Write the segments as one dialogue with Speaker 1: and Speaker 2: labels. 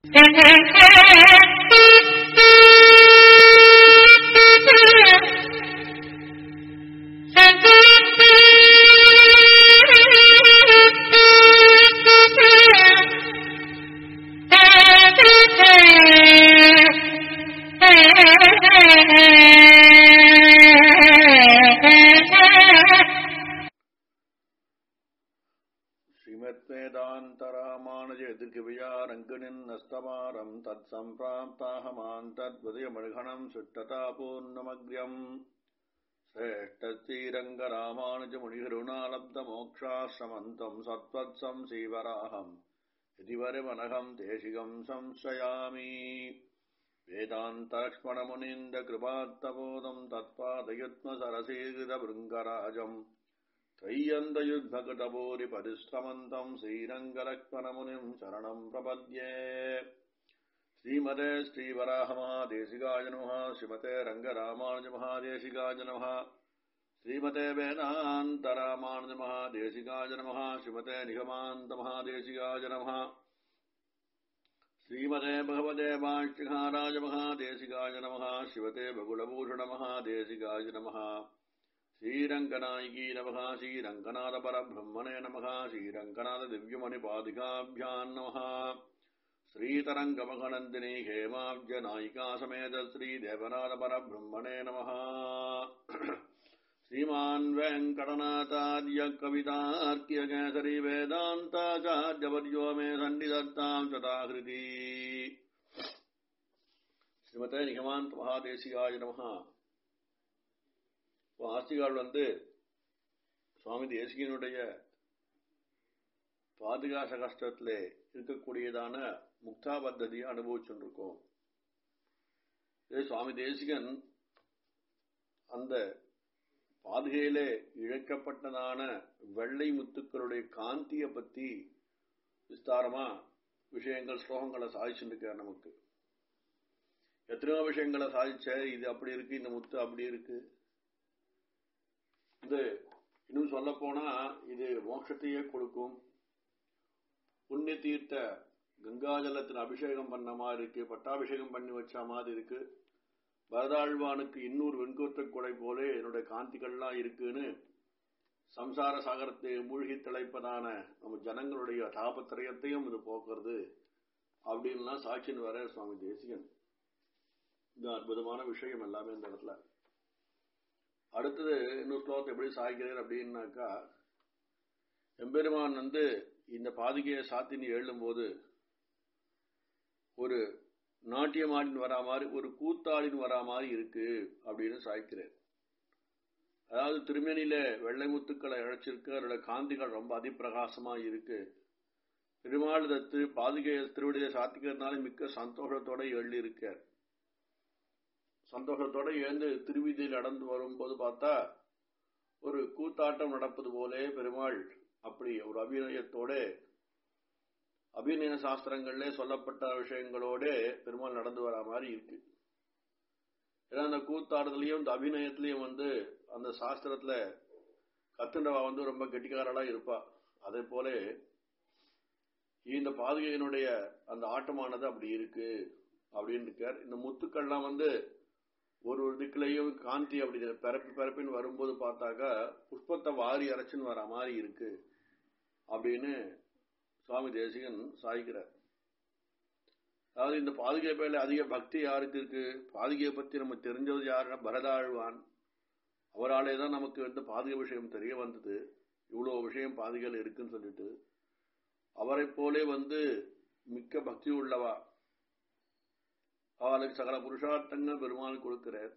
Speaker 1: श्रीमद्वेदान्तरामानुजयदृग्वियारङ्गिणिन् नस्तमारम् तत्सम्प्राप्ताहमान् तद्वदयमर्घणम् सुट्टता पूर्णमग्र्यम् श्रेष्ठश्रीरङ्गरामानुजमुनिगरुणालब्धमोक्षाश्रमन्तम् सत्त्वत्सं श्रीवराहम् इति वरमनघम् देशिकम् संशयामि वेदान्तलक्ष्मणमुनीन्द्रकृपात्तबोधम् तत्पादयुग्मसरसीकृतभृङ्गराजम् त्रय्यन्तयुग्भकटभूरिपरिश्रमन्तम् श्रीरङ्गलक्ष्मणमुनिम् शरणम् प्रपद्ये श्रीमते श्रीवराहमादेशिकाय नमः श्रीमते रङ्गरामानुजमहादेशिकाय नमः श्रीमते वेदान्तरामानुजमहादेशिकाय नमः श्रीमते निगमान्तमहादेशिकाय नमः श्रीमते भगवते वाष्टिहाराय महादेशिकाय नमः शिवते बकुलभूषणमहादेशिकाय नमः श्रीरङ्गनायिकी नमः श्रीरङ्गनाथपरब्रह्मणे नमः श्रीरङ्गनाथदिव्यमणिपादिकाभ्याम् नमः श्रीतरङ्गमखनन्दिनी हेमाब्जनायिका समेत श्रीदेवनाथपरब्रह्मणे नमः श्रीमान् वेङ्कटनाथार्य कवितार्क्यकेसरी वेदान्ताचार्यवर्यो मे सन्निधत्ताम् चताहृति ஸ்ரீமதே நிகமாந்த் மகாதேசிகாய நமஹா ஆஸ்திகால் வந்து சுவாமி தேசிகனுடைய பாதுகாச கஷ்டத்திலே இருக்கக்கூடியதான முக்தா பத்ததியை அனுபவிச்சுருக்கோம் இதே சுவாமி தேசிகன் அந்த பாதுகையிலே இழக்கப்பட்டதான வெள்ளை முத்துக்களுடைய காந்தியை பத்தி விஸ்தாரமா விஷயங்கள் ஸ்லோகங்களை சாதிச்சுருக்கார் நமக்கு எத்தனையோ விஷயங்களை சாதிச்ச இது அப்படி இருக்கு இந்த முத்து அப்படி இருக்கு இது இன்னும் சொல்ல போனா இது மோட்சத்தையே கொடுக்கும் புண்ணிய தீர்த்த கங்காஜலத்தில் அபிஷேகம் பண்ண மாதிரி இருக்கு பட்டாபிஷேகம் பண்ணி வச்ச மாதிரி இருக்கு பரதாழ்வானுக்கு இன்னொரு வெண்கோத்த கொடை போல என்னுடைய காந்திகள்லாம் இருக்குன்னு சம்சார சாகரத்தை மூழ்கி திளைப்பதான நம்ம ஜனங்களுடைய தாபத்திரயத்தையும் இது போக்குறது அப்படின்லாம் சாட்சின்னு வர சுவாமி தேசிகன் இது அற்புதமான விஷயம் எல்லாமே இந்த இடத்துல அடுத்தது இன்னொரு ஸ்லோகத்தை எப்படி சாய்கிறார் அப்படின்னாக்கா எம்பெருமான் வந்து இந்த பாதுகையை சாத்தினி எழும்போது ஒரு நாட்டியமாடின் வரா மாதிரி ஒரு கூத்தாடின் வரா மாதிரி இருக்கு அப்படின்னு சாய்க்கிறார் அதாவது திருமேனியில வெள்ளை முத்துக்களை இழைச்சிருக்கு அதோட காந்திகள் ரொம்ப அதிப்பிரகாசமா இருக்கு பெருமாள் திரு பாதுகையை திருவடியை சாத்திக்கிறதுனால மிக்க சந்தோஷத்தோட எழுதி இருக்கார் சந்தோஷத்தோட எழுந்து திருவிதியில் நடந்து வரும்போது பார்த்தா ஒரு கூத்தாட்டம் நடப்பது போலே பெருமாள் அப்படி ஒரு அபிநயத்தோட அபிநய சாஸ்திரங்கள்ல சொல்லப்பட்ட விஷயங்களோட பெருமாள் நடந்து வர மாதிரி இருக்கு ஏன்னா அந்த கூத்தாடுதலையும் இந்த அபிநயத்திலையும் வந்து அந்த சாஸ்திரத்துல கத்துண்டவா வந்து ரொம்ப கெட்டிக்காரலா இருப்பா அதே போல இந்த பாதுகையினுடைய அந்த ஆட்டமானது அப்படி இருக்கு அப்படின்னு இருக்கார் இந்த முத்துக்கள்லாம் வந்து ஒரு ஒரு திக்கிலையும் காந்தி அப்படி பிறப்பி பிறப்பின்னு வரும்போது பார்த்தாக்கா புஷ்பத்தை வாரி அரைச்சுன்னு வர மாதிரி இருக்கு அப்படின்னு சுவாமி தேசிகன் சாய்க்கிறார் அதாவது இந்த பாதுகை பேர்ல அதிக பக்தி யாருக்கு இருக்கு பாதுகையை பத்தி நம்ம தெரிஞ்சது யாருன்னா பரதாழ்வான் அவராலே தான் நமக்கு வந்து பாதுகை விஷயம் தெரிய வந்தது இவ்வளவு விஷயம் பாதுகையில் இருக்குன்னு சொல்லிட்டு அவரை போலே வந்து மிக்க பக்தி உள்ளவா அவளுக்கு சகல புருஷார்த்தங்கள் பெருமாள் கொடுக்கிறார்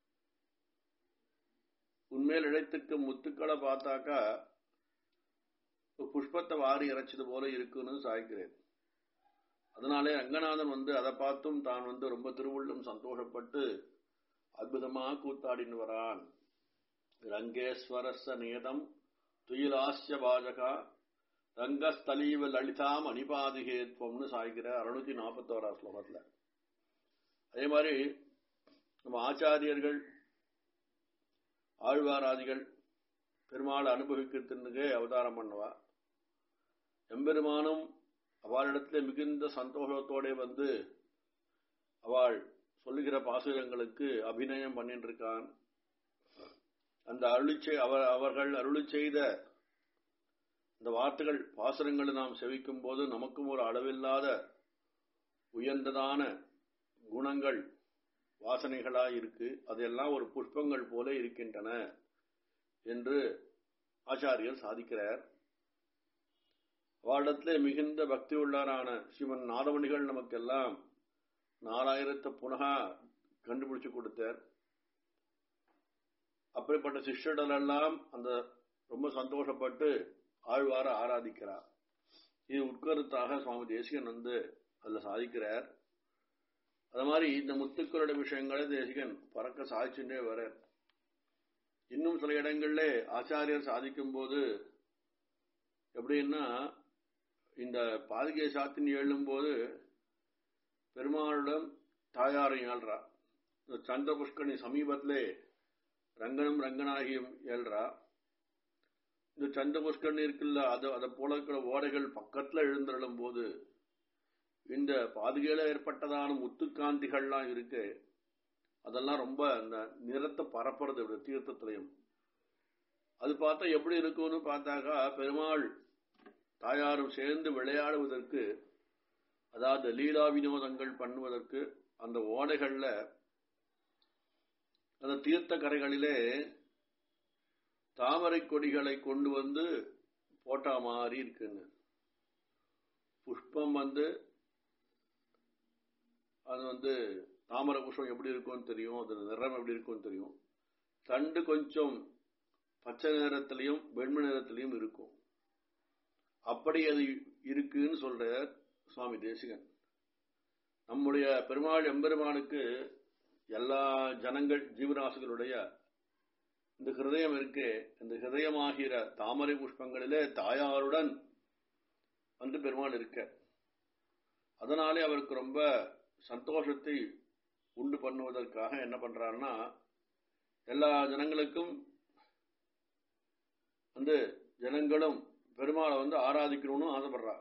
Speaker 1: உண்மையில் இழைத்துக்கு முத்துக்களை பார்த்தாக்கா புஷ்பத்தை வாரி இறைச்சது போல இருக்குன்னு சாய்க்கிறேன் அதனாலே ரங்கநாதன் வந்து அதை பார்த்தும் தான் வந்து ரொம்ப திருவுள்ளம் சந்தோஷப்பட்டு அற்புதமா கூத்தாடின்னு வரான் ரங்கேஸ்வரஸ்ய நியதம் துயிலாசிய பாஜகா ரங்கஸ்தலீவ லலிதாம் அனிபாதிகேத்வம்னு சாய்க்கிற அறுநூத்தி நாற்பத்தோரா ஸ்லோகத்துல அதே மாதிரி நம்ம ஆச்சாரியர்கள் ஆழ்வாராதிகள் பெருமாள் அனுபவிக்கிறதுக்கு அவதாரம் பண்ணுவா எம்பெருமானும் அவளிடத்துல மிகுந்த சந்தோஷத்தோட வந்து அவள் சொல்லுகிற பாசுரங்களுக்கு அபிநயம் பண்ணிட்டு இருக்கான் அந்த அருளிச்சை அவர் அவர்கள் அருளி செய்த இந்த வார்த்தைகள் பாசுரங்களை நாம் செவிக்கும் போது நமக்கும் ஒரு அளவில்லாத உயர்ந்ததான குணங்கள் வாசனைகளா இருக்கு அதெல்லாம் ஒரு புஷ்பங்கள் போல இருக்கின்றன என்று ஆச்சாரியர் சாதிக்கிறார் அவரிடத்திலே மிகுந்த பக்தி உள்ளாரான சிவன் நாதமணிகள் நமக்கெல்லாம் நாலாயிரத்து புனகா கண்டுபிடிச்சு கொடுத்தார் அப்படிப்பட்ட சிஷ்யர்கள் எல்லாம் அந்த ரொம்ப சந்தோஷப்பட்டு ஆழ்வார ஆராதிக்கிறார் இது உட்கருத்தாக சுவாமி தேசிகன் வந்து அதுல சாதிக்கிறார் அது மாதிரி இந்த முத்துக்களோட விஷயங்களை தேசிகன் பறக்க சாதிச்சுட்டே வர இன்னும் சில இடங்கள்ல ஆச்சாரியர் சாதிக்கும் போது எப்படின்னா இந்த பாதுகை சாத்தின் எழும்போது பெருமாளுடன் தாயாரை ஏழ்றா இந்த சந்திர புஷ்கரணி சமீபத்திலே ரங்கனும் ரங்கனாகியும் ஏழ்றா இந்த சந்திர புஷ்கரணி இருக்குல்ல அது அதை போல இருக்கிற ஓடைகள் பக்கத்துல எழுந்தருளும் போது இந்த பாதுகையில ஏற்பட்டதான முத்துக்காந்திகள்லாம் இருக்கு அதெல்லாம் ரொம்ப அந்த நிறத்தை பரப்புறது இப்படி தீர்த்தத்திலையும் அது பார்த்தா எப்படி இருக்கும்னு பார்த்தாக்கா பெருமாள் தாயாரும் சேர்ந்து விளையாடுவதற்கு அதாவது லீலா வினோதங்கள் பண்ணுவதற்கு அந்த ஓடைகள்ல அந்த தீர்த்த கரைகளிலே தாமரை கொடிகளை கொண்டு வந்து போட்டா மாதிரி இருக்குன்னு புஷ்பம் வந்து அது வந்து தாமரை புஷ்பம் எப்படி இருக்கும்னு தெரியும் அது நிறம் எப்படி இருக்கும்னு தெரியும் தண்டு கொஞ்சம் பச்சை நிறத்திலையும் வெண்மை நிறத்திலையும் இருக்கும் அப்படி அது இருக்குன்னு சொல்ற சுவாமி தேசிகன் நம்முடைய பெருமாள் எம்பெருமானுக்கு எல்லா ஜனங்கள் ஜீவராசிகளுடைய இந்த ஹிருதயம் இருக்கே இந்த ஹிருதயமாகிற தாமரை புஷ்பங்களிலே தாயாருடன் வந்து பெருமாள் இருக்க அதனாலே அவருக்கு ரொம்ப சந்தோஷத்தை உண்டு பண்ணுவதற்காக என்ன பண்றாருன்னா எல்லா ஜனங்களுக்கும் வந்து ஜனங்களும் பெருமாளை வந்து ஆராதிக்கணும்னு ஆசைப்படுறா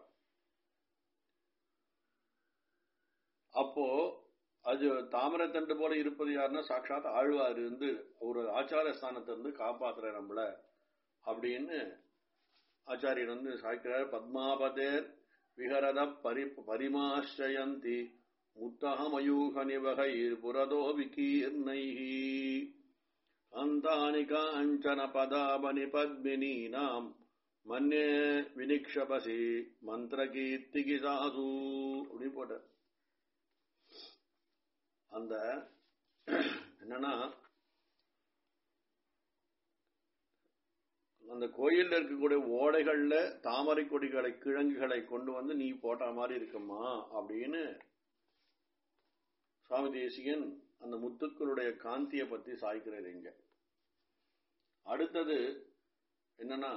Speaker 1: அப்போ அது தாமரத்தண்டு போல இருப்பது யாருன்னா சாட்சாத் ஆழ்வார் இருந்து ஒரு ஆச்சார ஸ்தானத்தை இருந்து காப்பாத்துற நம்மள அப்படின்னு ஆச்சாரியர் வந்து சாய்க்கிறார் பத்மாபதேர் விஹரத பரி பரிமாశ్రயந்தி முத்தகமயூக நிவகைர் புரதோ விகீர்ணைஹி அந்தானி காஞ்சன பதாபனி பத்மினீனாம் மன்னே வினிக்ஷபசி மந்திரகீர்த்திகி சாது அப்படின்னு போட்டார் அந்த என்னன்னா அந்த கோயில்ல இருக்கக்கூடிய ஓடைகள்ல தாமரை கொடிகளை கிழங்குகளை கொண்டு வந்து நீ போட்ட மாதிரி இருக்குமா அப்படின்னு சுவாமி தேசிகன் அந்த முத்துக்களுடைய காந்தியை பத்தி சாய்க்கிறார் இங்க அடுத்தது என்னன்னா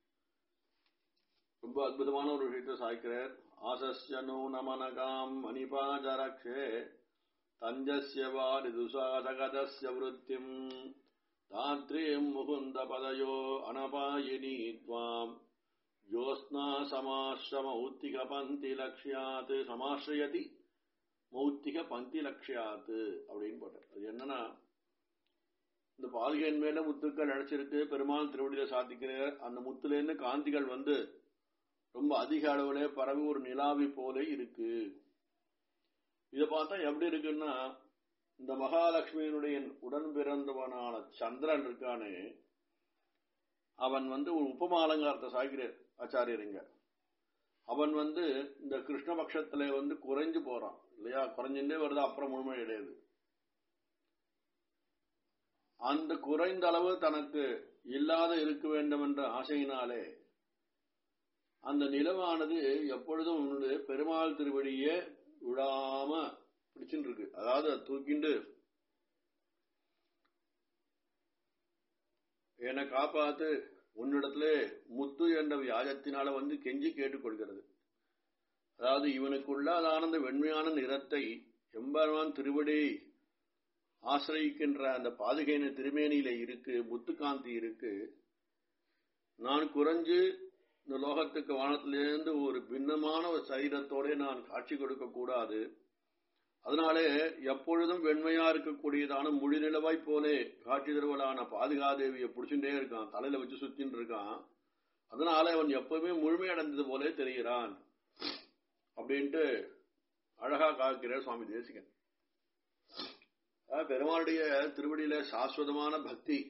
Speaker 1: ரொம்ப அற்புதமான ஒரு விஷயத்தை சாய்க்கிறார் ஆசஸ்ய நூனமனகாம் மணிபாஜரக்ஷே தஞ்சஸ்ய வாரிதுசாதகதஸ்ய விருத்திம் தாத்ரீம் முகுந்த பதயோ அனபாயினி துவாம் ஜோஸ்னா சமாசிரம மௌத்திக பந்தி லக்ஷியாத் சமாசிரயதி மௌத்திக பந்தி லக்ஷியாத் அப்படின்னு போட்டார் அது என்னன்னா இந்த பால்கையின் மேல முத்துக்கள் அழைச்சிருக்கு பெருமாள் திருவடியில சாத்திக்கிற அந்த முத்துலேருந்து காந்திகள் வந்து ரொம்ப அதிக அளவுல பரவி ஒரு நிலாவி போல இருக்கு இத பார்த்தா எப்படி இருக்குன்னா இந்த மகாலட்சுமியினுடைய உடன் பிறந்தவனான சந்திரன் இருக்கானே அவன் வந்து ஒரு உபமாலங்காரத்தை சாய்கிறார் ஆச்சாரியருங்க அவன் வந்து இந்த கிருஷ்ணபக்ஷத்துல வந்து குறைஞ்சு போறான் இல்லையா குறைஞ்சுட்டே வருது அப்புறம் முழுமை கிடையாது அந்த குறைந்த அளவு தனக்கு இல்லாத இருக்க வேண்டும் என்ற ஆசையினாலே அந்த நிலவானது எப்பொழுதும் வந்து பெருமாள் திருவடியே விடாம பிடிச்சுட்டு இருக்கு அதாவது தூக்கிண்டு என்னை காப்பாத்து உன்னிடத்துல முத்து என்ற வியாஜத்தினால வந்து கெஞ்சி கேட்டுக்கொள்கிறது அதாவது இவனுக்குள்ள அந்த வெண்மையான நிறத்தை எம்பெருமான் திருவடி ஆசிரியிக்கின்ற அந்த பாதுகையின திருமேனியில இருக்கு முத்துக்காந்தி இருக்கு நான் குறைஞ்சு இந்த லோகத்துக்கு வானத்திலிருந்து ஒரு பின்னமான ஒரு சரீரத்தோட நான் காட்சி கொடுக்க கூடாது அதனாலே எப்பொழுதும் வெண்மையா இருக்கக்கூடியதான முழுநிலவாய் போலே காட்சி தருவலான பாதுகாதேவியை பிடிச்சுட்டே இருக்கான் தலையில வச்சு சுத்தின்னு இருக்கான் அதனால அவன் எப்பவுமே முழுமையடைந்தது போலே தெரிகிறான் அப்படின்ட்டு அழகா காக்கிறார் சுவாமி தேசிகன் பெருமாளுடைய திருவடியில சாஸ்வதமான பக்தி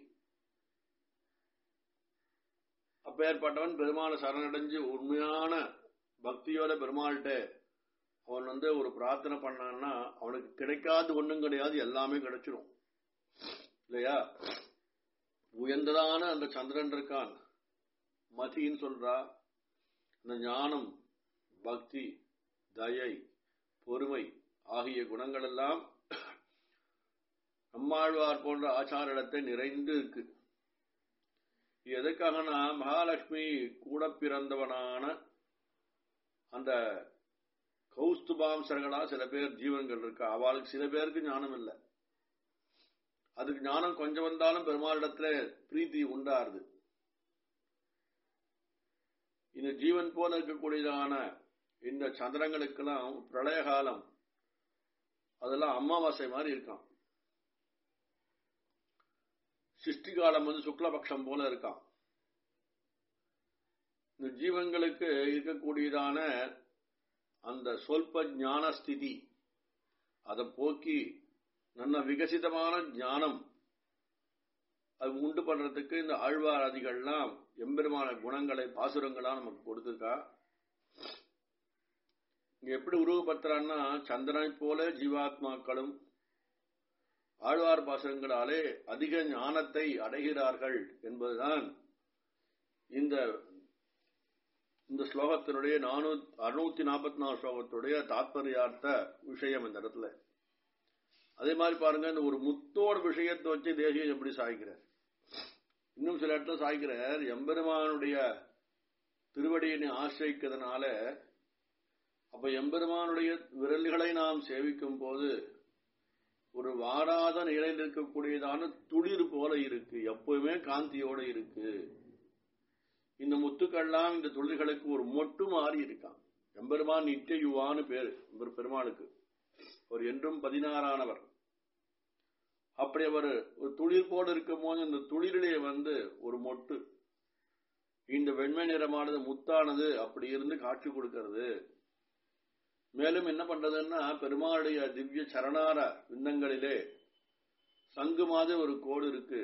Speaker 1: அப்பேற்பட்டவன் பெருமாளை சரணடைஞ்சு உண்மையான பக்தியோட பெருமாள்கிட்ட அவன் வந்து ஒரு பிரார்த்தனை பண்ணான்னா அவனுக்கு கிடைக்காது ஒண்ணும் கிடையாது எல்லாமே கிடைச்சிடும் இல்லையா உயர்ந்ததான அந்த சந்திரன் இருக்கான் மதின்னு சொல்றா இந்த ஞானம் பக்தி தயை பொறுமை ஆகிய குணங்கள் எல்லாம் நம்மாழ்வார் போன்ற ஆச்சாரிடத்தை நிறைந்து இருக்கு எதுக்காகனா மகாலட்சுமி கூட பிறந்தவனான அந்த கௌஸ்துபாம்சர்களா சில பேர் ஜீவன்கள் இருக்கு அவளுக்கு சில பேருக்கு ஞானம் இல்லை அதுக்கு ஞானம் கொஞ்சம் வந்தாலும் பெருமாளிடத்துல பிரீத்தி உண்டாருது இந்த ஜீவன் போல இருக்கக்கூடியதான இந்த சந்திரங்களுக்கெல்லாம் பிரளய காலம் அதெல்லாம் அமாவாசை மாதிரி இருக்கான் சிருஷ்டி காலம் வந்து சுக்லபக்ஷம் போல இருக்கான் இந்த ஜீவன்களுக்கு இருக்கக்கூடியதான அந்த சொல்ப ஞான ஸ்திதி அதை போக்கி நல்ல விகசிதமான ஞானம் அது உண்டு பண்றதுக்கு இந்த ஆழ்வாராதிகள்லாம் எம்பெருமான குணங்களை பாசுரங்களா நமக்கு கொடுத்துருக்கா இங்க எப்படி உருவப்படுத்துறான்னா சந்திரனை போல ஜீவாத்மாக்களும் ஆழ்வார் பாசுரங்களாலே அதிக ஞானத்தை அடைகிறார்கள் என்பதுதான் இந்த இந்த ஸ்லோகத்தினுடைய நானூ அறுநூத்தி நாற்பத்தி நாலு ஸ்லோகத்துடைய தாத்பரியார்த்த விஷயம் இந்த இடத்துல அதே மாதிரி பாருங்க இந்த ஒரு முத்தோட விஷயத்தை வச்சு தேசியம் எப்படி சாய்க்கிறார் இன்னும் சில இடத்துல சாய்க்கிறார் எம்பெருமானுடைய திருவடியினை ஆசிரிக்கிறதுனால அப்ப எம்பெருமானுடைய விரல்களை நாம் சேவிக்கும் போது ஒரு வாடாத நிலையில் இருக்கக்கூடியதான துளிர் போல இருக்கு எப்பவுமே காந்தியோட இருக்கு இந்த முத்துக்கள்லாம் இந்த துளிர்களுக்கு ஒரு மொட்டு மாறி இருக்கான் எம்பெருமான் நித்திய யுவான்னு பேரு பெருமாளுக்கு ஒரு என்றும் பதினாறானவர் அப்படி அவர் ஒரு துளிர் போல இருக்கும் போது இந்த துளிரிலே வந்து ஒரு மொட்டு இந்த வெண்மை நிறமானது முத்தானது அப்படி இருந்து காட்சி கொடுக்கிறது மேலும் என்ன பண்றதுன்னா பெருமாளுடைய திவ்ய சரணார விந்தங்களிலே சங்கு மாதிரி ஒரு கோடு இருக்கு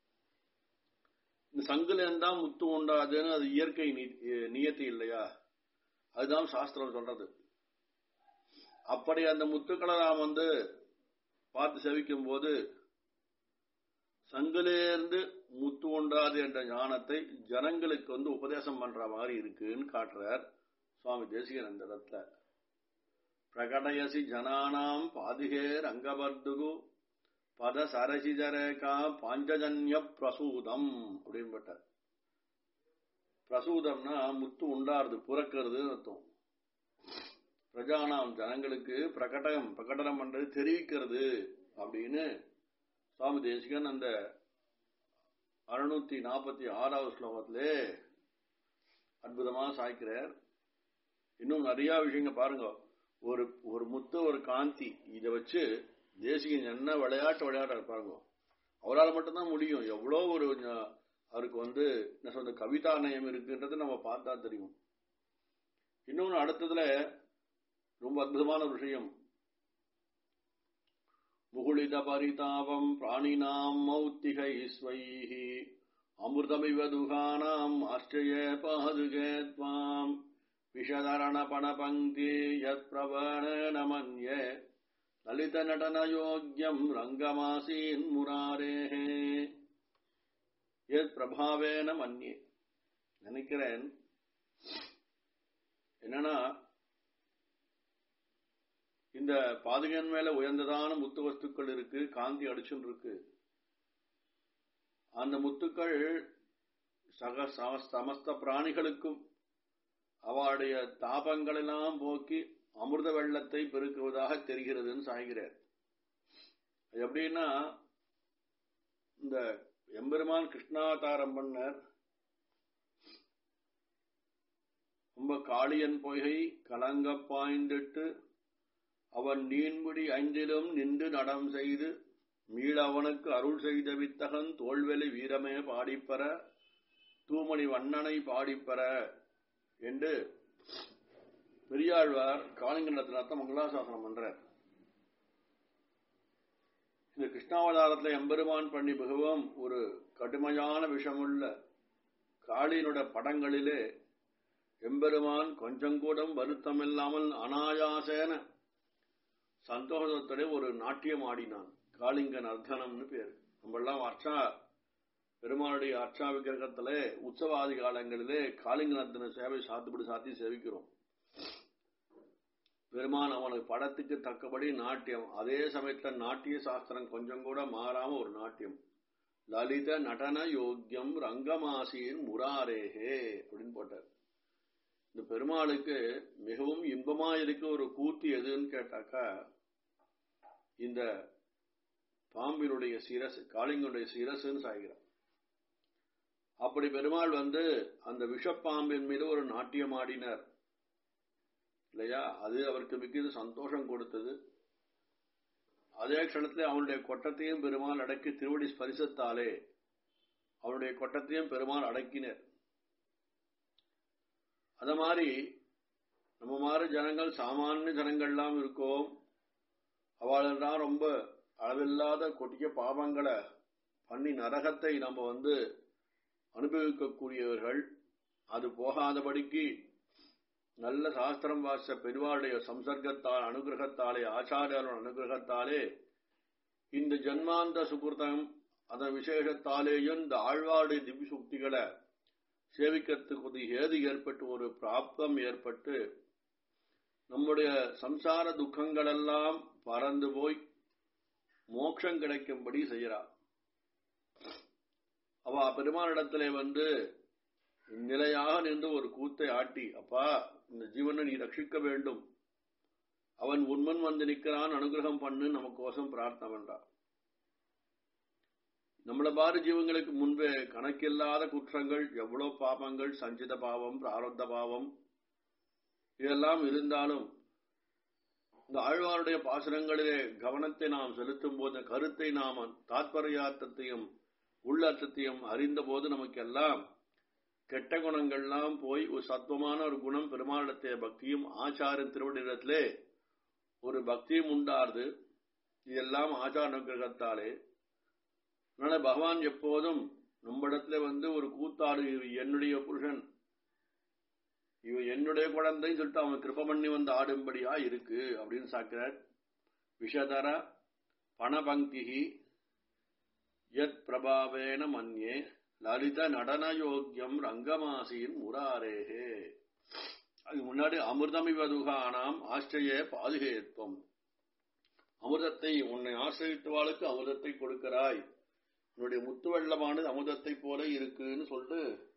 Speaker 1: இந்த சங்குல இருந்தா முத்து உண்டாதுன்னு அது இயற்கை நியத்தி இல்லையா அதுதான் சாஸ்திரம் சொல்றது அப்படி அந்த முத்துக்களை நாம் வந்து பார்த்து செவிக்கும் போது சங்கிலிருந்து முத்து உண்டாது என்ற ஞானத்தை ஜனங்களுக்கு வந்து உபதேசம் பண்ற மாதிரி இருக்குன்னு காட்டுறார் சுவாமி தேசிகன் அந்த இடத்துல பிரகடயசி ஜனானாம் பாதிகே ரங்கபர்துகு பத சரசிஜரேகா பாஞ்சஜன்ய பிரசூதம் அப்படின்னு பட்டார் பிரசூதம்னா முத்து உண்டாருது புறக்கிறது அர்த்தம் பிரஜானாம் ஜனங்களுக்கு பிரகடம் பிரகடனம் பண்றது தெரிவிக்கிறது அப்படின்னு சுவாமி தேசிகன் அந்த அறுநூத்தி நாற்பத்தி ஆறாவது ஸ்லோகத்திலே அற்புதமா சாய்க்கிறார் இன்னும் நிறைய விஷயங்க பாருங்க ஒரு ஒரு முத்து ஒரு காந்தி இதை வச்சு தேசிகன் என்ன விளையாட்டு விளையாட பாருங்க அவரால் மட்டும்தான் முடியும் எவ்வளோ ஒரு அவருக்கு வந்து என்ன சொல்ற கவிதா நயம் இருக்குன்றது நம்ம பார்த்தா தெரியும் இன்னொன்னு அடுத்ததுல ரொம்ப அற்புதமான ஒரு விஷயம் முகுளித பரிதாபம் பிராணினாம் மௌத்திகை ஸ்வைஹி அமிர்தமிவ துகானாம் ஆச்சரிய பாதுகே துவாம் விஷதரண பணபங்கி யத் பிரபண மன்யே லலித நடன யோக்கியம் ரங்கமாசீன் முராரேஹே எத் பிரபாவேன மன்யே நினைக்கிறேன் என்னன்னா இந்த பாதுகன் மேல உயர்ந்ததான முத்து வஸ்துக்கள் இருக்கு காந்தி அடிச்சுன்னு இருக்கு அந்த முத்துக்கள் சக சமஸ்த பிராணிகளுக்கும் அவளுடைய தாபங்களெல்லாம் போக்கி அமிர்த வெள்ளத்தை பெருக்குவதாக தெரிகிறதுன்னு சாய்கிறார் எப்படின்னா இந்த எம்பெருமான் கிருஷ்ணாவதாரம் பண்ணர் ரொம்ப காளியன் பொய்கை கலங்க பாய்ந்திட்டு அவன் நீன்முடி ஐந்திலும் நின்று நடம் செய்து மீள அவனுக்கு அருள் செய்த வித்தகன் தோல்வெளி வீரமே பாடிப்பெற தூமணி வண்ணனை பாடிப்பெற என்று பெரியாழ்வார் காளிங்கநத்தினத்தை மங்களாசாசனம் பண்றார் இந்த கிருஷ்ணாவதாரத்துல எம்பெருமான் பண்ணி மிகவும் ஒரு கடுமையான விஷமுள்ள காளியினுட படங்களிலே எம்பெருமான் கொஞ்சம் கூட வருத்தம் இல்லாமல் அனாயாசேன சந்தோஷத்துடைய ஒரு நாட்டியம் ஆடினான் காளிங்கன் அர்த்தனம்னு பேர் நம்மெல்லாம் அர்ச்சா பெருமானுடைய அர்ச்சா விக்கிரகத்துல உற்சவாதி காலங்களிலே காளிங்க நர்த்தன சேவை சாத்துப்படி சாத்தி சேவிக்கிறோம் பெருமான் அவனுக்கு படத்துக்கு தக்கபடி நாட்டியம் அதே சமயத்துல நாட்டிய சாஸ்திரம் கொஞ்சம் கூட மாறாம ஒரு நாட்டியம் லலித நடன யோக்கியம் ரங்கமாசியின் முராரேகே அப்படின்னு போட்டார் இந்த பெருமாளுக்கு மிகவும் இன்பமா இருக்க ஒரு கூத்து எதுன்னு கேட்டாக்கா இந்த பாம்பினுடைய சிரசு காளிங்கனுடைய சிரசுன்னு சாய்கிறார் அப்படி பெருமாள் வந்து அந்த விஷப்பாம்பின் மீது ஒரு நாட்டியம் ஆடினார் இல்லையா அது அவருக்கு மிகுந்த சந்தோஷம் கொடுத்தது அதே க்ஷணத்துல அவனுடைய கொட்டத்தையும் பெருமாள் அடக்கி திருவடி ஸ்பரிசத்தாலே அவனுடைய கொட்டத்தையும் பெருமாள் அடக்கினர் அத மாதிரி நம்ம மாதிரி ஜனங்கள் சாமானிய ஜனங்கள்லாம் இருக்கோம் அவளெல்லாம் ரொம்ப அளவில்லாத கொட்டிய பாவங்களை பண்ணி நரகத்தை நம்ம வந்து அனுபவிக்கக்கூடியவர்கள் அது போகாதபடிக்கு நல்ல சாஸ்திரம் வாச பெருவாளுடைய சம்சர்க்கத்தால் அனுகிரகத்தாலே ஆச்சாரியாரோட அனுகிரகத்தாலே இந்த ஜன்மாந்த சுகிருத்தம் அதன் விசேஷத்தாலேயும் இந்த ஆழ்வாடு திவ்ய சுக்திகளை சேவிக்கிறதுக்கு ஒரு ஏது ஏற்பட்டு ஒரு பிராப்தம் ஏற்பட்டு நம்முடைய சம்சார துக்கங்கள் எல்லாம் பறந்து போய் மோட்சம் கிடைக்கும்படி செய்யறார் அவ பெருமானிடத்திலே வந்து நிலையாக நின்று ஒரு கூத்தை ஆட்டி அப்பா இந்த ஜீவனை நீ ரட்சிக்க வேண்டும் அவன் உண்மன் வந்து நிற்கிறான் அனுகிரகம் பண்ணு நமக்கோசம் பிரார்த்தனை பண்றான் நம்மள பாரு ஜீவங்களுக்கு முன்பே கணக்கில்லாத குற்றங்கள் எவ்வளவு பாபங்கள் சஞ்சித பாவம் பிராரப்த பாவம் இதெல்லாம் இருந்தாலும் இந்த ஆழ்வாருடைய பாசனங்களிலே கவனத்தை நாம் செலுத்தும் போது கருத்தை நாம் தாத்பரியார்த்தத்தையும் உள்ளர்த்தத்தையும் அறிந்த போது நமக்கெல்லாம் கெட்ட குணங்கள்லாம் போய் ஒரு சத்துவமான ஒரு குணம் பெருமாளிடத்தைய பக்தியும் ஆச்சாரின் திருவடிடத்திலே ஒரு பக்தியும் உண்டாருது இதெல்லாம் ஆச்சார அனுகிரகத்தாலே அதனால பகவான் எப்போதும் நம்மிடத்துல வந்து ஒரு கூத்தாடு என்னுடைய புருஷன் இவ என்னுடைய குழந்தைன்னு சொல்லிட்டு அவன் கிருப்ப பண்ணி வந்து ஆடும்படியா இருக்கு அப்படின்னு சாக்கிறார் விஷதர பணபங்கிகி யத் பிரபாவேன மன்யே லலித நடன யோக்கியம் ரங்கமாசியின் முராரேகே அதுக்கு முன்னாடி அமிர்தமிவதுகானாம் ஆச்சரிய பாதுகேத்வம் அமிர்தத்தை உன்னை ஆசிரியத்துவாளுக்கு அமிர்தத்தை கொடுக்கிறாய் உன்னுடைய முத்து வெள்ளமானது அமுதத்தை போல இருக்குன்னு சொல்லிட்டு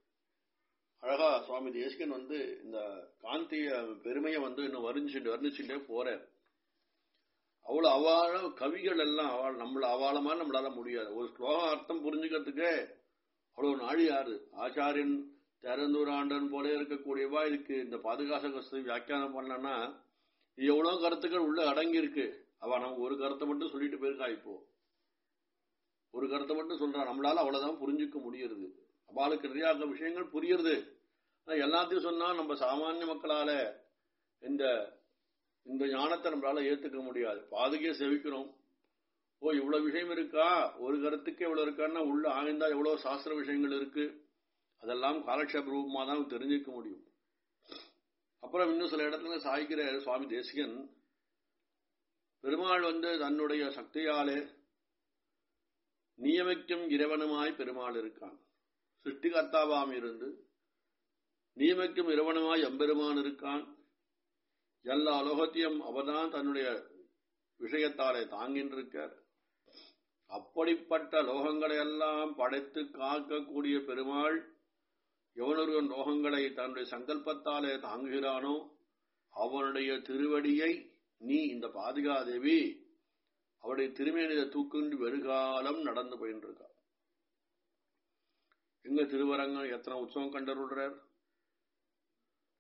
Speaker 1: அழகா சுவாமி தேசிகன் வந்து இந்த காந்திய பெருமையை வந்து இன்னும் வர்ணிச்சுட்டு வர்ணிச்சுட்டே போற அவ்வளவு அவாழ கவிகள் எல்லாம் அவள் நம்மள அவாளமா நம்மளால முடியாது ஒரு ஸ்லோகம் அர்த்தம் புரிஞ்சுக்கிறதுக்கே அவ்வளவு நாழியாரு ஆச்சாரியன் திறந்தூராண்டன் போல இருக்கக்கூடியவா இதுக்கு இந்த பாதுகாச கஸ்து வியாக்கியானம் பண்ணனா எவ்வளவு கருத்துக்கள் உள்ள அடங்கி இருக்கு அவ நமக்கு ஒரு கருத்தை மட்டும் சொல்லிட்டு போயிருக்கா இப்போ ஒரு கருத்தை மட்டும் சொல்றா நம்மளால அவ்வளவுதான் புரிஞ்சுக்க முடியறது அவளுக்கு நிறைய விஷயங்கள் புரியுறது எல்லாத்தையும் சொன்னா நம்ம சாமானிய மக்களால இந்த இந்த ஞானத்தை நம்மளால ஏத்துக்க முடியாது பாதுகையை செவிக்கிறோம் ஓ இவ்வளவு விஷயம் இருக்கா ஒரு கருத்துக்கு எவ்வளவு இருக்கான்னா உள்ள ஆய்ந்தா எவ்வளவு சாஸ்திர விஷயங்கள் இருக்கு அதெல்லாம் காலக்ஷேப ரூபமா தான் தெரிஞ்சுக்க முடியும் அப்புறம் இன்னும் சில இடத்துல சாய்க்கிற சுவாமி தேசிகன் பெருமாள் வந்து தன்னுடைய சக்தியாலே நியமிக்கும் இறைவனுமாய் பெருமாள் இருக்கான் சிருஷ்டிகர்த்தாவாம் இருந்து நியமிக்கும் இறைவனுமாய் எம்பெருமான் இருக்கான் எல்லா லோகத்தையும் அவர்தான் தன்னுடைய விஷயத்தாலே தாங்கின்றிருக்கார் அப்படிப்பட்ட லோகங்களை எல்லாம் படைத்து காக்கக்கூடிய பெருமாள் எவனொருவன் லோகங்களை தன்னுடைய சங்கல்பத்தாலே தாங்குகிறானோ அவனுடைய திருவடியை நீ இந்த பாதுகாதேவி அவருடைய திருமேனியை தூக்குண்டு வெறுகாலம் நடந்து போயின்னு இருக்கா எங்க திருவரங்கம் எத்தனை உற்சவம் கண்டருள்றார்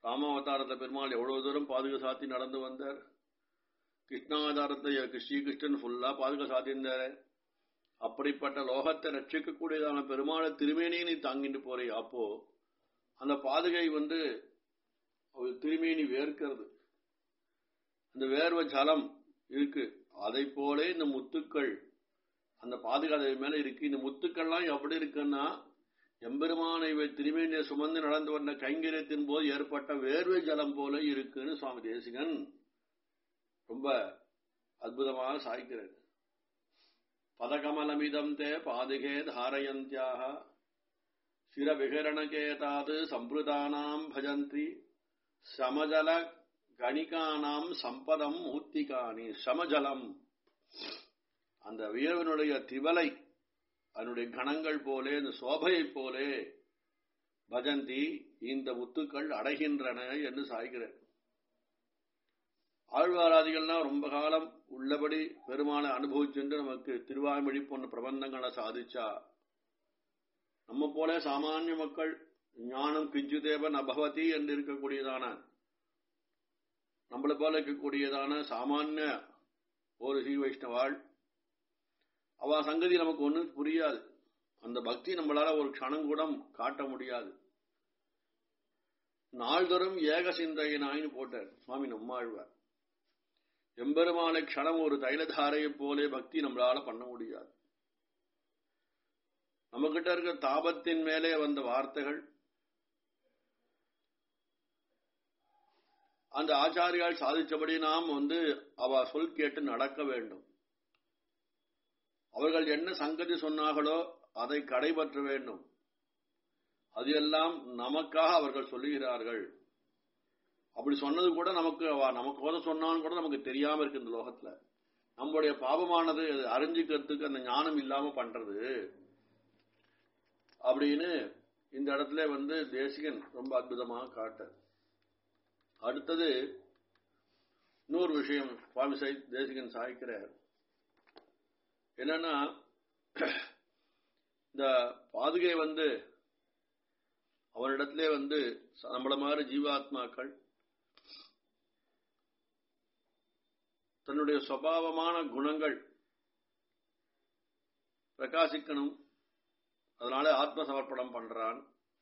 Speaker 1: ராமாவதாரத்தை பெருமாள் எவ்வளவு தூரம் பாதுகா சாத்தி நடந்து வந்தார் கிருஷ்ணாவதாரத்தை ஸ்ரீகிருஷ்ணன் ஃபுல்லா பாதுகா சாத்தியிருந்தாரு அப்படிப்பட்ட லோகத்தை ரட்சிக்கக்கூடியதான பெருமாளை திருமேனியை நீ தாங்கிட்டு போறே அப்போ அந்த பாதுகை வந்து திருமேனி வேர்க்கிறது அந்த வேர்வ ஜலம் இருக்கு அதை போல இந்த முத்துக்கள் அந்த பாதுகாதை மேல இருக்கு இந்த முத்துக்கள்லாம் எப்படி இருக்குன்னா எம்பெருமானை திருமேனியை சுமந்து நடந்து வந்த கைங்கரியத்தின் போது ஏற்பட்ட வேர்வை ஜலம் போல இருக்குன்னு சுவாமி தேசிகன் ரொம்ப அற்புதமாக சாய்க்கிறார் பதகமலமிதம் தே பாதுகே தாரயந்தியாக சிர விகரணகேதாது சம்பிரதானாம் பஜந்தி சமஜல கணிகானாம் சம்பதம் மூர்த்திகாணி சமஜலம் அந்த வீரவனுடைய திவலை அதனுடைய கணங்கள் போலே இந்த சோபையைப் போலே பஜந்தி இந்த முத்துக்கள் அடைகின்றன என்று சாய்கிறார் ஆழ்வாராதிகள்லாம் ரொம்ப காலம் உள்ளபடி பெருமாளை அனுபவிச்சுட்டு நமக்கு திருவாய்மொழி போன்ற பிரபந்தங்களை சாதிச்சா நம்ம போல சாமானிய மக்கள் ஞானம் கிஞ்சுதேவன் அபவதி என்று இருக்கக்கூடியதான நம்மளை போல இருக்கக்கூடியதான சாமானிய ஒரு ஸ்ரீ வைஷ்ணவாள் அவ சங்கதி நமக்கு ஒன்றும் புரியாது அந்த பக்தி நம்மளால ஒரு க்ஷணம் கூட காட்ட முடியாது நாள்தோறும் ஏக சிந்தையினாயின்னு போட்டார் சுவாமி நம்மாழ்வார் எம்பெருமானை க்ஷணம் ஒரு தைலதாரையை போலே பக்தி நம்மளால பண்ண முடியாது நம்ம கிட்ட இருக்க தாபத்தின் மேலே வந்த வார்த்தைகள் அந்த ஆச்சாரியால் சாதிச்சபடி நாம் வந்து அவ சொல் கேட்டு நடக்க வேண்டும் அவர்கள் என்ன சங்கதி சொன்னார்களோ அதை கடைபற்ற வேண்டும் அது எல்லாம் நமக்காக அவர்கள் சொல்லுகிறார்கள் அப்படி சொன்னது கூட நமக்கு நமக்கு போத சொன்னான்னு கூட நமக்கு தெரியாம இருக்கு இந்த லோகத்துல நம்முடைய பாபமானது அறிஞ்சிக்கிறதுக்கு அந்த ஞானம் இல்லாம பண்றது அப்படின்னு இந்த இடத்துல வந்து தேசிகன் ரொம்ப அற்புதமாக காட்ட அடுத்தது இன்னொரு விஷயம் சுவாமி சை தேசிகன் சாய்க்கிறார் என்னன்னா இந்த பாதுகை வந்து அவரிடத்திலே வந்து நம்மள மாதிரி ஜீவாத்மாக்கள் தன்னுடைய சுவாவமான குணங்கள் பிரகாசிக்கணும் அதனால ஆத்ம சமர்ப்பணம் பண்றான்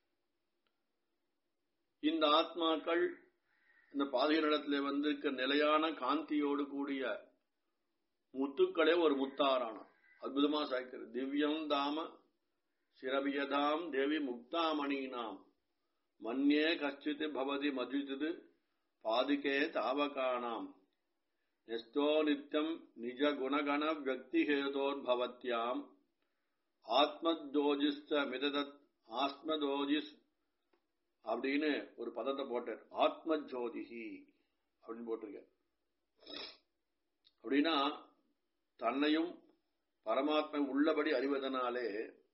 Speaker 1: இந்த ஆத்மாக்கள் இந்த பாதுகையிடத்திலே வந்திருக்க நிலையான காந்தியோடு கூடிய முத்துக்களே ஒரு முத்தாரான அற்புதமா சாய்க்கிறது திவ்யம் தாம சிரபியதாம் தேவி முக்தாமணீனாம் மன்யே கச்சித் பவதி மதுஜித் பாதுகே தாவகானாம் நெஸ்தோ நித்தியம் நிஜ குணகண வியக்திஹேதோர்பவத்யாம் ஆத்மஜோஜிஸ்த மிததத் ஆத்மஜோஜிஸ் அப்படின்னு ஒரு பதத்தை போட்டார் ஆத்மஜோதிஹி அப்படின்னு போட்டிருக்க அப்படின்னா தன்னையும் பரமாத்மை உள்ளபடி அறிவதனாலே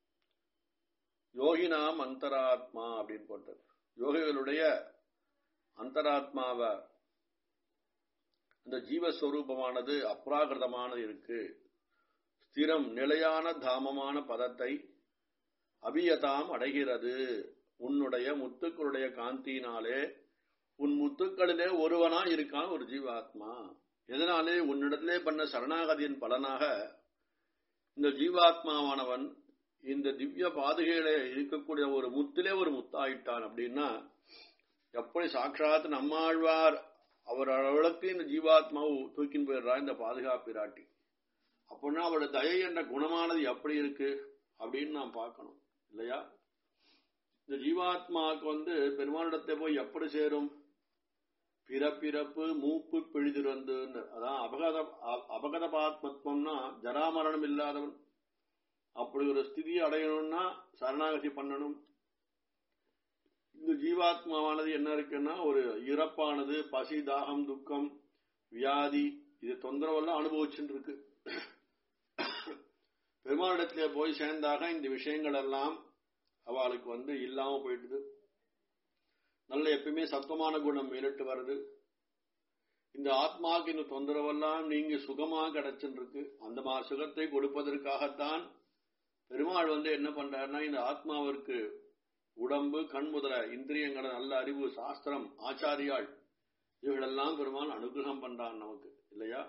Speaker 1: யோகினாம் அந்தராத்மா அப்படின்னு போட்டார் யோகிகளுடைய அந்தராத்மாவை அந்த ஜீவஸ்வரூபமானது அப்ராகிருதமானது இருக்கு ஸ்திரம் நிலையான தாமமான பதத்தை அபியதாம் அடைகிறது உன்னுடைய முத்துக்களுடைய காந்தியினாலே உன் முத்துக்களிலே ஒருவனா இருக்கான் ஒரு ஜீவாத்மா எதனாலே உன்னிடத்திலே பண்ண சரணாகதியின் பலனாக இந்த ஜீவாத்மாவானவன் இந்த திவ்ய பாதுகையில இருக்கக்கூடிய ஒரு முத்திலே ஒரு முத்தாயிட்டான் அப்படின்னா எப்படி சாட்சாத் நம்மாழ்வார் அவர் அளவுக்கு இந்த ஜீவாத்மாவை தூக்கின்னு போயிடுறா இந்த பாதுகாப்பிராட்டி அப்படின்னா அவரோட தயை என்ற குணமானது எப்படி இருக்கு அப்படின்னு நாம் பார்க்கணும் இல்லையா இந்த ஜீவாத்மாவுக்கு வந்து பெருமானிடத்தை போய் எப்படி சேரும் பிறப்பிறப்பு மூப்பு பிழிதிருந்து அதான் அபகத அபகத பாத்மத்வம்னா ஜராமரணம் இல்லாதவன் அப்படி ஒரு ஸ்திதியை அடையணும்னா சரணாகதி பண்ணணும் இந்த ஜீவாத்மாவானது என்ன இருக்குன்னா ஒரு இறப்பானது பசி தாகம் துக்கம் வியாதி இது தொந்தரவெல்லாம் அனுபவிச்சுட்டு இருக்கு பெருமானிடத்துல போய் சேர்ந்தாக இந்த விஷயங்கள் எல்லாம் அவளுக்கு வந்து இல்லாம போயிடுது நல்ல எப்பயுமே சத்துவமான குணம் மேலிட்டு வருது இந்த ஆத்மாவுக்கு இந்த தொந்தரவெல்லாம் நீங்க சுகமா கிடைச்சுட்டு இருக்கு அந்த மாதிரி சுகத்தை கொடுப்பதற்காகத்தான் பெருமாள் வந்து என்ன பண்றாருன்னா இந்த ஆத்மாவிற்கு உடம்பு கண் முதல இந்திரியங்கள நல்ல அறிவு சாஸ்திரம் ஆச்சாரியாள் இவைகளெல்லாம் பெருமான் அனுகிரகம் பண்றான் நமக்கு இல்லையா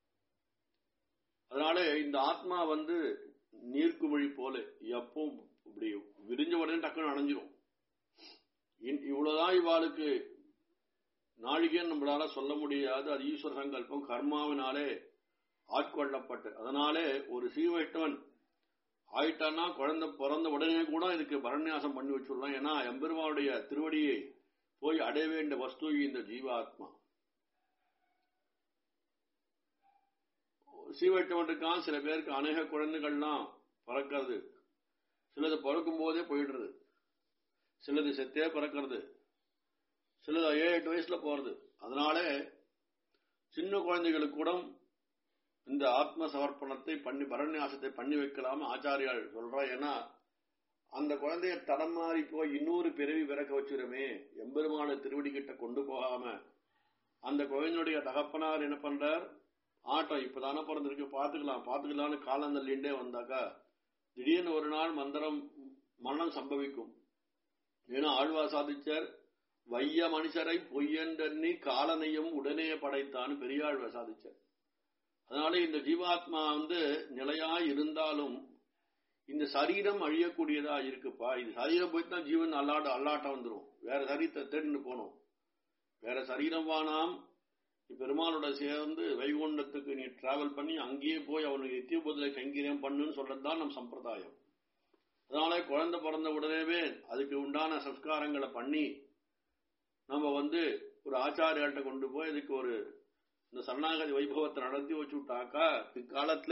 Speaker 1: அதனால இந்த ஆத்மா வந்து நீர்க்குமிழி போல எப்பவும் இப்படி விரிஞ்ச உடனே டக்குன்னு அணைஞ்சிரும் இவ்வளவுதான் இவாளுக்கு நாழிகைன்னு நம்மளால சொல்ல முடியாது அது ஈஸ்வர சங்கல்பம் கர்மாவினாலே ஆட்கொள்ளப்பட்டு அதனாலே ஒரு சீவைட்டவன் ஆயிட்டான்னா குழந்தை பிறந்த உடனே கூட இதுக்கு பரநியாசம் பண்ணி வச்சுடலாம் ஏன்னா எம்பெருமாவுடைய திருவடியை போய் அடைய வேண்டிய வஸ்து இந்த ஜீவாத்மா சீவைட்டவன் இருக்கான் சில பேருக்கு அநேக குழந்தைகள்லாம் பிறக்கிறது சிலது பிறக்கும் போதே போயிடுறது சிலது செத்தே பிறக்கிறது சிலது ஏழு எட்டு வயசுல போறது அதனால சின்ன குழந்தைகளுக்கு கூட இந்த ஆத்ம சமர்ப்பணத்தை பண்ணி பரநியாசத்தை பண்ணி வைக்கலாம் ஆச்சாரியால் சொல்றா ஏன்னா அந்த குழந்தைய தடம் மாறி போய் இன்னொரு பிறவி பிறக்க வச்சிருமே எம்பெருமான திருவடி கிட்ட கொண்டு போகாம அந்த குழந்தையுடைய தகப்பனார் என்ன பண்றார் ஆட்டம் இப்பதானே பிறந்திருக்கு பாத்துக்கலாம் பாத்துக்கலாம்னு காலம் தள்ளிண்டே வந்தாக்கா திடீர்னு ஒரு நாள் மந்திரம் மரணம் சம்பவிக்கும் ஏன்னா ஆழ்வா சாதிச்சார் வைய மனுஷரை பொய்யன்றி காலனையும் உடனே படைத்தான் பெரியாழ்வ சாதிச்சார் அதனால இந்த ஜீவாத்மா வந்து நிலையா இருந்தாலும் இந்த சரீரம் அழியக்கூடியதா இருக்குப்பா இது சரீரம் போயிட்டு தான் ஜீவன் அல்லாட்ட அல்லாட்டம் வந்துடும் வேற சரீரத்தை தேடின்னு போனோம் வேற சரீரம் வானாம் பெருமானோட சேர்ந்து வைகுண்டத்துக்கு நீ டிராவல் பண்ணி அங்கேயே போய் அவனுக்கு நித்திய பதில கைங்கரியம் பண்ணுன்னு சொல்றதுதான் நம் சம்பிரதாயம் அதனால குழந்தை பிறந்த உடனேவே அதுக்கு உண்டான சம்ஸ்காரங்களை பண்ணி நம்ம வந்து ஒரு ஆச்சாரியாட்ட கொண்டு போய் இதுக்கு ஒரு இந்த சரணாகதி வைபவத்தை நடத்தி வச்சுட்டாக்கா பிற்காலத்துல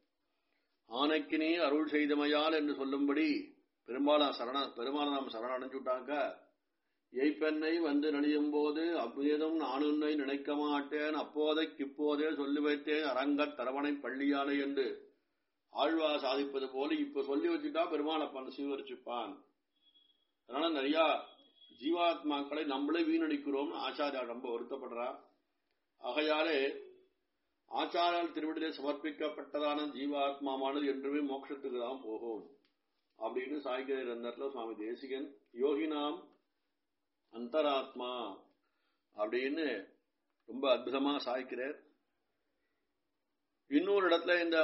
Speaker 1: ஆனைக்கினே அருள் செய்தமையால் என்று சொல்லும்படி பெரும்பாலும் சரண பெருமாள் நாம் சரணடைஞ்சுட்டாக்கா எய்ப்பெண்ணை வந்து நடியும் போது அவ்வேதம் நானுன்னை நினைக்க மாட்டேன் அப்போதைக்கு இப்போதே சொல்லி வைத்தேன் அரங்கத் தரவணை பள்ளியாலை என்று ஆழ்வா சாதிப்பது போல இப்ப சொல்லி வச்சுட்டா பெருமாளப்பன் சீவரிச்சுப்பான் அதனால நிறைய ஜீவாத்மாக்களை நம்மளே வீணடிக்கிறோம்னு ஆச்சாரியா ரொம்ப வருத்தப்படுறா ஆகையாலே ஆச்சாரால் திருவிடிலே சமர்ப்பிக்கப்பட்டதான ஜீவாத்மாவானது என்றுமே மோட்சத்துக்கு தான் போகும் அப்படின்னு சாய்கிற இடத்துல சுவாமி தேசிகன் யோகினாம் அந்தராத்மா அப்படின்னு ரொம்ப அற்புதமா சாய்க்கிறார் இன்னொரு இடத்துல இந்த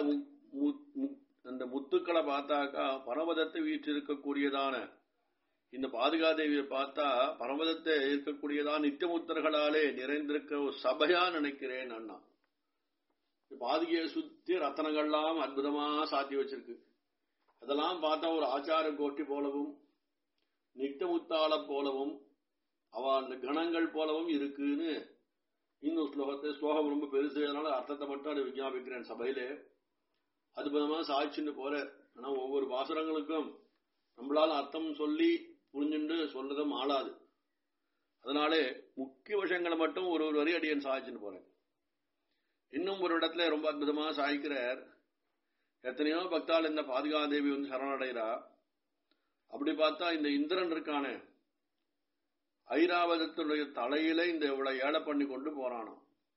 Speaker 1: அந்த முத்துக்களை பார்த்தாக்கா பரமதத்தை வீற்றிருக்கக்கூடியதான இந்த பாதுகாதேவியை பார்த்தா பரமதத்தை இருக்கக்கூடியதான் நித்தியமுத்தர்களாலே நிறைந்திருக்க ஒரு சபையா நினைக்கிறேன் அண்ணா பாதுகையை சுத்தி ரத்தனங்கள்லாம் அற்புதமா சாத்தி வச்சிருக்கு அதெல்லாம் பார்த்தா ஒரு ஆச்சார கோட்டி போலவும் நித்தமுத்தாள போலவும் அவ அந்த கணங்கள் போலவும் இருக்குன்னு இன்னும் ஸ்லோகத்தை ஸ்லோகம் ரொம்ப பெருசு அதனால அர்த்தத்தை மட்டும் அதை விஞ்ஞாபிக்கிறேன் சபையிலே அற்புதமா சாட்சின்னு போற ஆனா ஒவ்வொரு பாசுரங்களுக்கும் நம்மளால அர்த்தம் சொல்லி புரிஞ்சுண்டு சொல்றதும் ஆளாது அதனாலே முக்கிய விஷயங்களை மட்டும் ஒரு ஒரு வரி அடியன் சாய்ச்சின்னு போறேன் இன்னும் ஒரு இடத்துல ரொம்ப அற்புதமா சாய்க்கிறார் எத்தனையோ பக்தால் இந்த பாதுகாதேவி வந்து சரணடைகிறா அப்படி பார்த்தா இந்த இந்திரன் இருக்கானே ஐராவதத்தினுடைய தலையில இந்த இவளை ஏழை பண்ணி கொண்டு போறானோ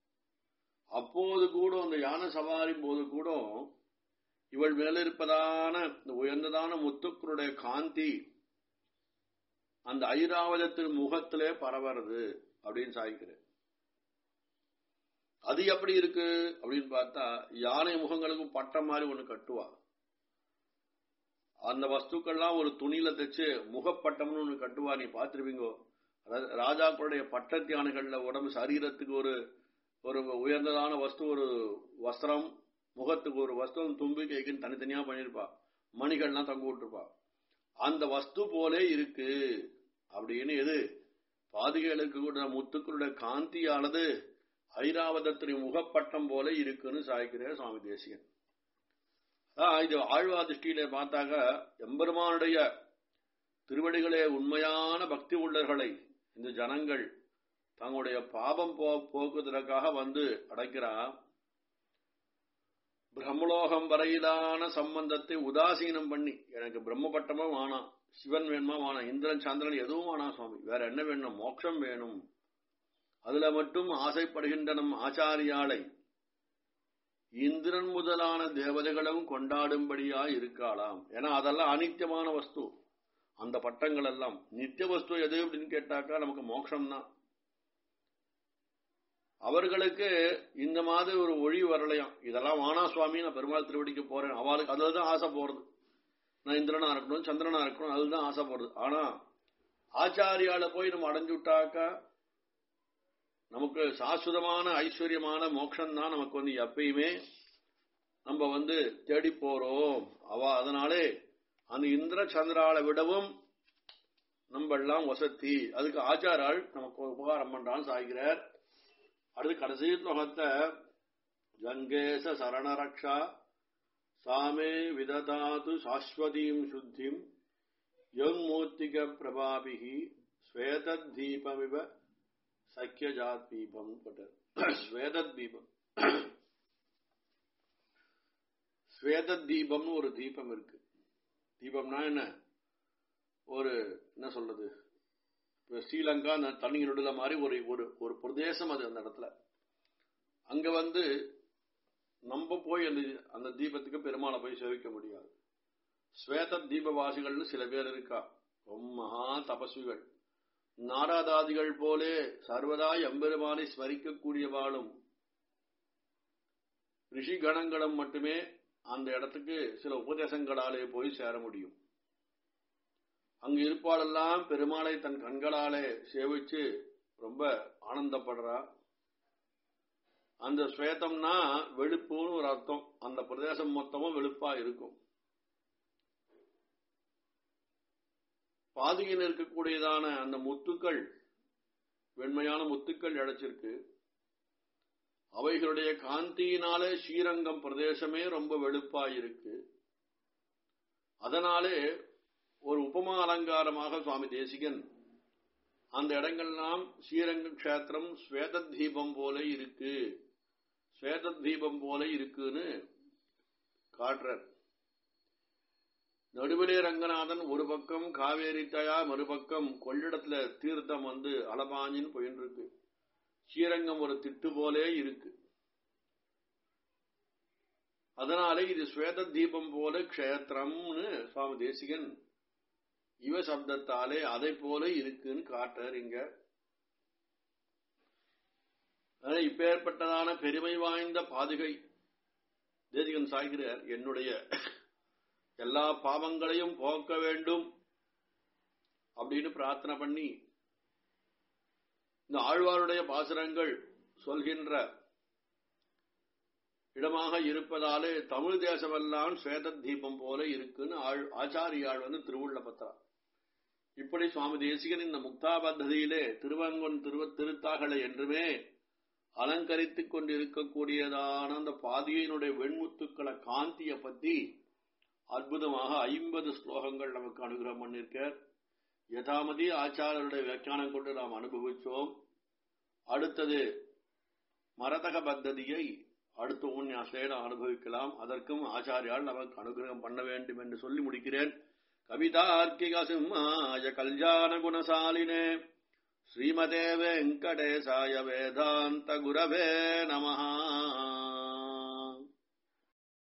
Speaker 1: அப்போது கூட அந்த யானை சவாரி போது கூட இவள் மேல இருப்பதான இந்த உயர்ந்ததான முத்துக்களுடைய காந்தி அந்த ஐராவதத்தின் முகத்திலே பரவறது அப்படின்னு சாய்க்கிறேன் அது எப்படி இருக்கு அப்படின்னு பார்த்தா யானை முகங்களுக்கும் பட்டம் மாதிரி ஒண்ணு கட்டுவா அந்த வஸ்துக்கள்லாம் ஒரு துணியில தைச்சு முகப்பட்டம்னு ஒண்ணு கட்டுவா நீ பார்த்திருப்பீங்கோ ராஜாக்களுடைய பட்டத்து யானைகள்ல உடம்பு சரீரத்துக்கு ஒரு ஒரு உயர்ந்ததான வஸ்து ஒரு வஸ்திரம் முகத்துக்கு ஒரு வஸ்திரம் தும்பி கைக்குன்னு தனித்தனியா பண்ணிருப்பா மணிகள்லாம் தங்க விட்டுருப்பா அந்த வஸ்து போலே இருக்கு அப்படின்னு எது பாதுகைகளுக்கு கூட முத்துக்களுடைய காந்தியானது ஐராவதத்தின் முகப்பட்டம் போல இருக்குன்னு சாய்க்கிறார் சுவாமி தேசிகன் இது ஆழ்வா திருஷ்டியில பார்த்தாக்க எம்பெருமானுடைய திருவடிகளே உண்மையான பக்தி உள்ளர்களை இந்த ஜனங்கள் தங்களுடைய பாபம் போ போக்குவதற்காக வந்து அடைக்கிறா பிரம்மலோகம் வரையிலான சம்பந்தத்தை உதாசீனம் பண்ணி எனக்கு பிரம்மபட்டமும் வேணாம் சிவன் வேணுமா வேணாம் இந்திரன் சந்திரன் எதுவும் வேணாம் சுவாமி வேற என்ன வேணும் மோட்சம் வேணும் அதுல மட்டும் ஆசைப்படுகின்ற நம் ஆச்சாரியாலை இந்திரன் முதலான தேவதைகளும் கொண்டாடும்படியா இருக்காளாம் ஏன்னா அதெல்லாம் அனித்தியமான வஸ்து அந்த பட்டங்கள் எல்லாம் நித்திய வஸ்து எது அப்படின்னு கேட்டாக்கா நமக்கு மோட்சம் தான் அவர்களுக்கு இந்த மாதிரி ஒரு ஒழி வரலையாம் இதெல்லாம் வானா சுவாமி நான் பெருமாள் திருவடிக்கு போறேன் அவளுக்கு அதில் தான் ஆசை போறது நான் இந்திரனா இருக்கணும் சந்திரனா இருக்கணும் அதுதான் ஆசை போறது ஆனா ஆச்சாரியால போய் நம்ம அடைஞ்சு விட்டாக்கா நமக்கு சாஸ்வதமான ஐஸ்வர்யமான மோட்சம் தான் நமக்கு வந்து எப்பயுமே நம்ம வந்து தேடி போறோம் அவ அதனாலே அந்த இந்திர சந்திரால விடவும் நம்ம எல்லாம் வசத்தி அதுக்கு ஆச்சாரால் நமக்கு உபகாரம் பண்றான்னு சாய்கிறார் அடுத்து கடைசி ஸ்லோகத்தை கங்கேச சரணரக்ஷா சாமே விததாது சாஸ்வதீம் சுத்திம் யம்மூர்த்திக பிரபாபிகி ஸ்வேதீபமிவ சக்கியஜாத் தீபம் போட்டார் ஸ்வேதீபம் ஸ்வேத தீபம்னு ஒரு தீபம் இருக்கு தீபம்னா என்ன ஒரு என்ன சொல்றது இப்ப ஸ்ரீலங்கா அந்த தண்ணி நடுல மாதிரி ஒரு ஒரு ஒரு பிரதேசம் அது அந்த இடத்துல அங்க வந்து நம்ம போய் அந்த அந்த தீபத்துக்கு பெருமாளை போய் சேவிக்க முடியாது ஸ்வேத தீபவாசிகள்னு சில பேர் இருக்கா ரொம்ப மகா தபஸ்விகள் நாராதாதிகள் போலே சர்வதா எம்பெருமானை ஸ்மரிக்கக்கூடியவாளும் ரிஷி கணங்களும் மட்டுமே அந்த இடத்துக்கு சில உபதேசங்களாலே போய் சேர முடியும் அங்கு இருப்பாளெல்லாம் பெருமாளை தன் கண்களாலே சேவிச்சு ரொம்ப ஆனந்தப்படுறா அந்த ஸ்வேதம்னா வெளுப்புன்னு ஒரு அர்த்தம் அந்த பிரதேசம் மொத்தமும் வெளுப்பா இருக்கும் பாதியில் இருக்கக்கூடியதான அந்த முத்துக்கள் வெண்மையான முத்துக்கள் இழைச்சிருக்கு அவைகளுடைய காந்தியினாலே ஸ்ரீரங்கம் பிரதேசமே ரொம்ப வெளுப்பாயிருக்கு அதனாலே ஒரு உபமா அலங்காரமாக சுவாமி தேசிகன் அந்த இடங்கள்லாம் ஸ்ரீரங்க கஷேத்திரம் ஸ்வேத தீபம் போல இருக்கு ஸ்வேத தீபம் போல இருக்குன்னு காட்டுறார் நடுவிலே ரங்கநாதன் ஒரு பக்கம் காவேரி தயா மறுபக்கம் கொள்ளிடத்துல தீர்த்தம் வந்து அலபாஞ்சின்னு போயின்னு இருக்கு ஸ்ரீரங்கம் ஒரு திட்டு போலே இருக்கு அதனால இது ஸ்வேத தீபம் போல க்ஷேத்திரம்னு சுவாமி தேசிகன் இவ சப்தத்தாலே அதை போல இருக்குன்னு காட்டுறார் இங்க இப்பேற்பட்டதான பெருமை வாய்ந்த பாதுகை தேசிகன் சாய்கிறார் என்னுடைய எல்லா பாவங்களையும் போக்க வேண்டும் அப்படின்னு பிரார்த்தனை பண்ணி இந்த ஆழ்வாருடைய பாசுரங்கள் சொல்கின்ற இடமாக இருப்பதாலே தமிழ் தேசமெல்லாம் ஸ்வேத தீபம் போல இருக்குன்னு ஆச்சாரியாள் வந்து திருவுள்ள பத்திரா இப்படி சுவாமி தேசிகன் இந்த முக்தா பத்ததியிலே திருவங்கன் திருவ திருத்தாகலை என்றுமே அலங்கரித்துக் கொண்டிருக்கக்கூடியதான அந்த பாதியினுடைய வெண்முத்துக்களை காந்திய பத்தி அற்புதமாக ஐம்பது ஸ்லோகங்கள் நமக்கு அனுகிரகம் பண்ணிருக்கார் யதாமதி ஆச்சாரியருடைய வியாக்கியானம் கொண்டு நாம் அனுபவிச்சோம் அடுத்தது மரதக பத்ததியை அடுத்த உன்யாசையில அனுபவிக்கலாம் அதற்கும் ஆச்சாரியால் நமக்கு அனுகிரகம் பண்ண வேண்டும் என்று சொல்லி முடிக்கிறேன் கவிதார்க்கிக சிம்மாய கல்யாண குணசாலினே ஸ்ரீமதே வெங்கடேசாய வேதாந்த குரவே நமஹா